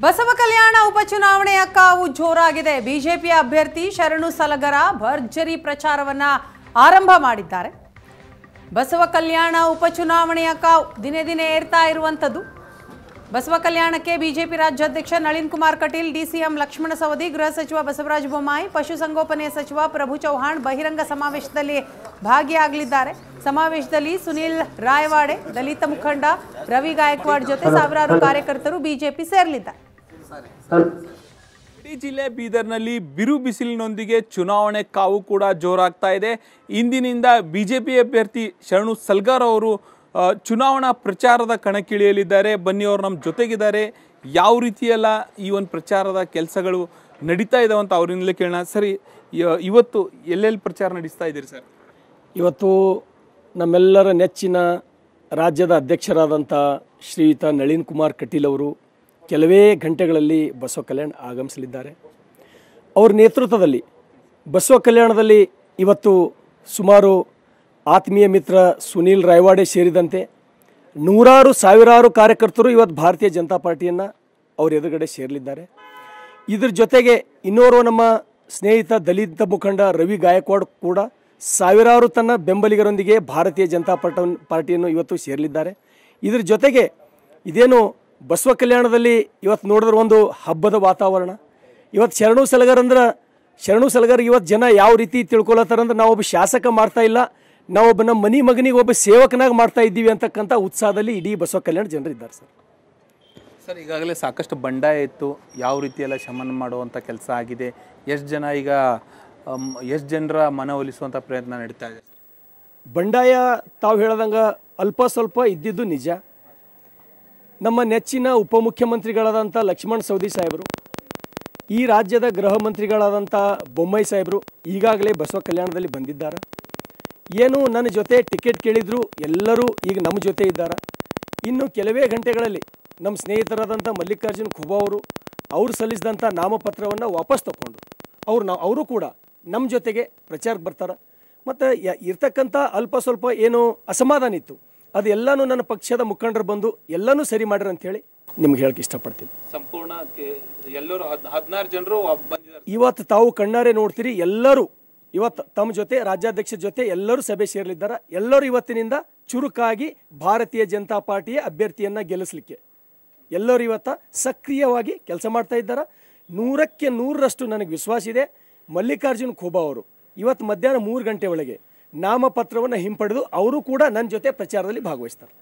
ಬಸವ ಕಲ್ಯಾಣ ಉಪಚುನಾವಣೆಯ ಕಾವು ಜೋರಾಗಿದೆ ಬಿಜೆಪಿಯ ಅಭ್ಯರ್ಥಿ ಶರಣು ಸಲಗರ ಭರ್ಜರಿ ಪ್ರಚಾರವನ್ನ ಆರಂಭ ಮಾಡಿದ್ದಾರೆ ಬಸವ ಕಲ್ಯಾಣ ಉಪಚುನಾವಣೆಯ ಕಾವು ದಿನೇ ದಿನೇ ಏರ್ತಾ ಇರುವಂಥದ್ದು ಬಸವ ಕಲ್ಯಾಣಕ್ಕೆ ಬಿಜೆಪಿ ರಾಜ್ಯಾಧ್ಯಕ್ಷ ನಳಿನ್ ಕುಮಾರ್ ಕಟೀಲ್ ಡಿಸಿಎಂ ಲಕ್ಷ್ಮಣ ಸವದಿ ಗೃಹ ಸಚಿವ ಬಸವರಾಜ ಬೊಮ್ಮಾಯಿ ಪಶುಸಂಗೋಪನೆ ಸಚಿವ ಪ್ರಭು ಚೌಹಾಣ್ ಬಹಿರಂಗ ಸಮಾವೇಶದಲ್ಲಿ ಭಾಗಿಯಾಗಲಿದ್ದಾರೆ ಸಮಾವೇಶದಲ್ಲಿ ಸುನೀಲ್ ರಾಯವಾಡೆ ದಲಿತ ಮುಖಂಡ ರವಿ ಗಾಯಕ್ವಾಡ್ ಜೊತೆ ಸಾವಿರಾರು ಕಾರ್ಯಕರ್ತರು ಬಿಜೆಪಿ ಸೇರಲಿದ್ದಾರೆ ಇಡೀ ಜಿಲ್ಲೆ ಬೀದರ್ನಲ್ಲಿ ಬಿರು ಬಿಸಿಲಿನೊಂದಿಗೆ ಚುನಾವಣೆ ಕಾವು ಕೂಡ ಜೋರಾಗ್ತಾ ಇದೆ ಇಂದಿನಿಂದ ಬಿಜೆಪಿ ಅಭ್ಯರ್ಥಿ ಶರಣು ಸಲ್ಗಾರ್ ಅವರು ಆ, ಚುನಾವಣಾ ಪ್ರಚಾರದ ಕಣಕ್ಕಿಳಿಯಲಿದ್ದಾರೆ ಬನ್ನಿ ಅವರು ನಮ್ಮ ಜೊತೆಗಿದ್ದಾರೆ ಯಾವ ರೀತಿಯೆಲ್ಲ ಈ ಒಂದು ಪ್ರಚಾರದ ಕೆಲಸಗಳು ನಡೀತಾ ಇದಾವೆ ಅಂತ ಅವರಿಂದಲೇ ಕೇಳೋಣ ಸರಿ ಯ- ಇವತ್ತು ಎಲ್ಲೆಲ್ಲಿ ಪ್ರಚಾರ ನಡೆಸ್ತಾ ಇದ್ದೀರಿ ಸರ್ ಇವತ್ತು ನಮ್ಮೆಲ್ಲರ ನೆಚ್ಚಿನ ರಾಜ್ಯದ ಅಧ್ಯಕ್ಷರಾದಂಥ ಶ್ರೀಯುತ ನಳಿನ್ ಕುಮಾರ್ ಕಟೀಲ್ ಅವರು ಕೆಲವೇ ಗಂಟೆಗಳಲ್ಲಿ ಬಸವ ಕಲ್ಯಾಣ ಆಗಮಿಸಲಿದ್ದಾರೆ ಅವ್ರ ನೇತೃತ್ವದಲ್ಲಿ ಬಸವ ಕಲ್ಯಾಣದಲ್ಲಿ ಇವತ್ತು ಸುಮಾರು ಆತ್ಮೀಯ ಮಿತ್ರ ಸುನೀಲ್ ರಾಯವಾಡೆ ಸೇರಿದಂತೆ ನೂರಾರು ಸಾವಿರಾರು ಕಾರ್ಯಕರ್ತರು ಇವತ್ತು ಭಾರತೀಯ ಜನತಾ ಪಾರ್ಟಿಯನ್ನು ಅವ್ರ ಎದುರುಗಡೆ ಸೇರಲಿದ್ದಾರೆ ಇದ್ರ ಜೊತೆಗೆ ಇನ್ನೋರ್ವ ನಮ್ಮ ಸ್ನೇಹಿತ ದಲಿತ ಮುಖಂಡ ರವಿ ಗಾಯಕ್ವಾಡ್ ಕೂಡ ಸಾವಿರಾರು ತನ್ನ ಬೆಂಬಲಿಗರೊಂದಿಗೆ ಭಾರತೀಯ ಜನತಾ ಪಾರ್ಟ ಪಾರ್ಟಿಯನ್ನು ಇವತ್ತು ಸೇರಲಿದ್ದಾರೆ ಇದ್ರ ಜೊತೆಗೆ ಇದೇನು ಬಸವ ಕಲ್ಯಾಣದಲ್ಲಿ ಇವತ್ತು ನೋಡಿದ್ರೆ ಒಂದು ಹಬ್ಬದ ವಾತಾವರಣ ಇವತ್ತು ಶರಣು ಸಲಗರ್ ಅಂದ್ರೆ ಶರಣು ಸಲಗರ್ ಇವತ್ತು ಜನ ಯಾವ ರೀತಿ ತಿಳ್ಕೊಳತ್ತಾರಂದ್ರೆ ನಾವು ಒಬ್ಬ ಶಾಸಕ ಮಾಡ್ತಾ ಇಲ್ಲ ನಾವು ಒಬ್ಬ ನಮ್ಮ ಮನಿ ಮಗನಿಗೆ ಒಬ್ಬ ಸೇವಕನಾಗಿ ಮಾಡ್ತಾ ಇದ್ದೀವಿ ಅಂತಕ್ಕಂಥ ಉತ್ಸಾಹದಲ್ಲಿ ಇಡೀ ಬಸವ ಕಲ್ಯಾಣ ಜನರಿದ್ದಾರೆ ಸರ್ ಸರ್ ಈಗಾಗಲೇ ಸಾಕಷ್ಟು ಬಂಡಾಯ ಇತ್ತು ಯಾವ ರೀತಿಯೆಲ್ಲ ಶಮನ ಮಾಡುವಂಥ ಕೆಲಸ ಆಗಿದೆ ಎಷ್ಟು ಜನ ಈಗ ಎಷ್ಟು ಜನರ ಮನವೊಲಿಸುವಂಥ ಪ್ರಯತ್ನ ನಡೀತಾ ಇದೆ ಬಂಡಾಯ ತಾವು ಹೇಳ್ದಂಗೆ ಅಲ್ಪ ಸ್ವಲ್ಪ ಇದ್ದಿದ್ದು ನಿಜ ನಮ್ಮ ನೆಚ್ಚಿನ ಉಪಮುಖ್ಯಮಂತ್ರಿಗಳಾದಂಥ ಲಕ್ಷ್ಮಣ್ ಸವದಿ ಸಾಹೇಬರು ಈ ರಾಜ್ಯದ ಗೃಹ ಮಂತ್ರಿಗಳಾದಂಥ ಬೊಮ್ಮಾಯಿ ಸಾಹೇಬರು ಈಗಾಗಲೇ ಬಸವ ಕಲ್ಯಾಣದಲ್ಲಿ ಬಂದಿದ್ದಾರೆ ಏನು ನನ್ನ ಜೊತೆ ಟಿಕೆಟ್ ಕೇಳಿದ್ರು ಎಲ್ಲರೂ ಈಗ ನಮ್ಮ ಜೊತೆ ಇದ್ದಾರೆ ಇನ್ನು ಕೆಲವೇ ಗಂಟೆಗಳಲ್ಲಿ ನಮ್ಮ ಸ್ನೇಹಿತರಾದಂಥ ಮಲ್ಲಿಕಾರ್ಜುನ್ ಖುಬಾ ಅವರು ಅವ್ರು ಸಲ್ಲಿಸಿದಂಥ ನಾಮಪತ್ರವನ್ನು ವಾಪಸ್ ತಗೊಂಡು ಅವ್ರು ನಾವು ಅವರು ಕೂಡ ನಮ್ಮ ಜೊತೆಗೆ ಪ್ರಚಾರಕ್ಕೆ ಬರ್ತಾರೆ ಮತ್ತು ಯ ಇರ್ತಕ್ಕಂಥ ಅಲ್ಪ ಸ್ವಲ್ಪ ಏನು ಅಸಮಾಧಾನ ಇತ್ತು ಅದು ಎಲ್ಲನೂ ನನ್ನ ಪಕ್ಷದ ಮುಖಂಡರು ಬಂದು ಎಲ್ಲನೂ ಸರಿ ಮಾಡ್ರಿ ಅಂತೇಳಿ ನಿಮ್ಗೆ ಹೇಳಕ್ಕೆ ಇಷ್ಟಪಡ್ತೀನಿ ಸಂಪೂರ್ಣ ಎಲ್ಲರೂ ಹದಿನಾರು ಜನರು ಬಂದಿದ್ದಾರೆ ಇವತ್ತು ತಾವು ಕಣ್ಣಾರೆ ನೋಡ್ತೀರಿ ಎಲ್ಲರೂ ಇವತ್ತು ತಮ್ಮ ಜೊತೆ ರಾಜ್ಯಾಧ್ಯಕ್ಷರ ಜೊತೆ ಎಲ್ಲರೂ ಸಭೆ ಸೇರಲಿದ್ದಾರೆ ಎಲ್ಲರೂ ಇವತ್ತಿನಿಂದ ಚುರುಕಾಗಿ ಭಾರತೀಯ ಜನತಾ ಪಾರ್ಟಿಯ ಅಭ್ಯರ್ಥಿಯನ್ನ ಗೆಲ್ಲಿಸಲಿಕ್ಕೆ ಎಲ್ಲರೂ ಇವತ್ತ ಸಕ್ರಿಯವಾಗಿ ಕೆಲಸ ಮಾಡ್ತಾ ಇದ್ದಾರೆ ನೂರಕ್ಕೆ ನೂರರಷ್ಟು ನನಗೆ ವಿಶ್ವಾಸ ಇದೆ ಮಲ್ಲಿಕಾರ್ಜುನ್ ಖೋಬಾ ಅವರು ಇವತ್ತು ಮಧ್ಯಾಹ್ನ ಮೂರು ಗಂಟೆ ಒಳಗೆ ನಾಮಪತ್ರವನ್ನು ಹಿಂಪಡೆದು ಅವರು ಕೂಡ ನನ್ನ ಜೊತೆ ಪ್ರಚಾರದಲ್ಲಿ ಭಾಗವಹಿಸ್ತಾರೆ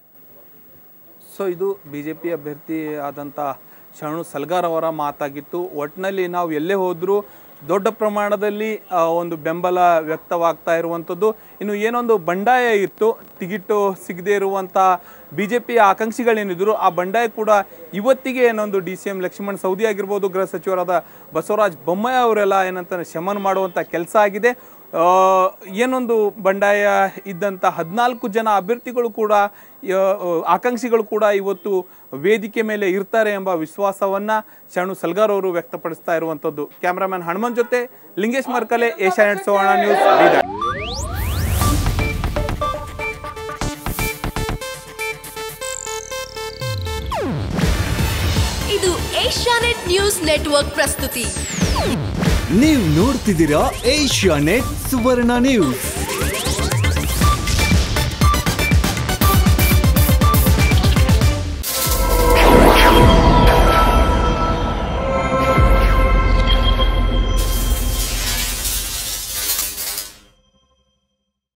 ಸೊ ಇದು ಬಿ ಜೆ ಪಿ ಅಭ್ಯರ್ಥಿ ಆದಂಥ ಶರಣು ಸಲ್ಗಾರ್ ಅವರ ಮಾತಾಗಿತ್ತು ಒಟ್ಟಿನಲ್ಲಿ ನಾವು ಎಲ್ಲೇ ಹೋದರೂ ದೊಡ್ಡ ಪ್ರಮಾಣದಲ್ಲಿ ಆ, ಒಂದು ಬೆಂಬಲ ವ್ಯಕ್ತವಾಗ್ತಾ ಇರುವಂಥದ್ದು ಇನ್ನು ಏನೊಂದು ಬಂಡಾಯ ಇತ್ತು ಟಿಕೆಟು ಸಿಗದೇ ಇರುವಂಥ ಬಿ ಜೆ ಪಿಯ ಆಕಾಂಕ್ಷಿಗಳೇನಿದ್ರು ಆ ಬಂಡಾಯ ಕೂಡ ಇವತ್ತಿಗೆ ಏನೊಂದು D C M Lakshman Savadi ಆಗಿರ್ಬೋದು ಗೃಹ ಸಚಿವರಾದ ಬಸವರಾಜ ಬೊಮ್ಮಾಯಿ ಅವರೆಲ್ಲ ಏನಂತ ಶಮನ ಮಾಡುವಂಥ ಕೆಲಸ ಆಗಿದೆ ಆ, ಏನೊಂದು ಬಂಡಾಯ ಇದ್ದಂಥ ಹದಿನಾಲ್ಕು ಜನ ಅಭ್ಯರ್ಥಿಗಳು ಕೂಡ ಆ, ಆಕಾಂಕ್ಷಿಗಳು ಕೂಡ ಇವತ್ತು ವೇದಿಕೆ ಮೇಲೆ ಇರ್ತಾರೆ ಎಂಬ ವಿಶ್ವಾಸವನ್ನ ಶರಣು ಸಲ್ಗಾರ್ ಅವರು ವ್ಯಕ್ತಪಡಿಸ್ತಾ ಇರುವಂಥದ್ದು ಕ್ಯಾಮ್ರಾಮನ್ ಹನುಮಂತ್ ಜೊತೆ ಲಿಂಗೇಶ್ ಮರ್ಕಲೆ ಏಷ್ಯಾನೆಟ್ ಸುವರ್ಣ ನ್ಯೂಸ್ ಬೀದರ್ ಇದು ಏಷ್ಯಾನೆಟ್ ನ್ಯೂಸ್ ನೆಟ್ವರ್ಕ್ ಪ್ರಸ್ತುತಿ ನೀವು ನೋಡ್ತಿದ್ದೀರಾ ಏಷ್ಯಾ ನೆಟ್ ಸುವರ್ಣ ನ್ಯೂಸ್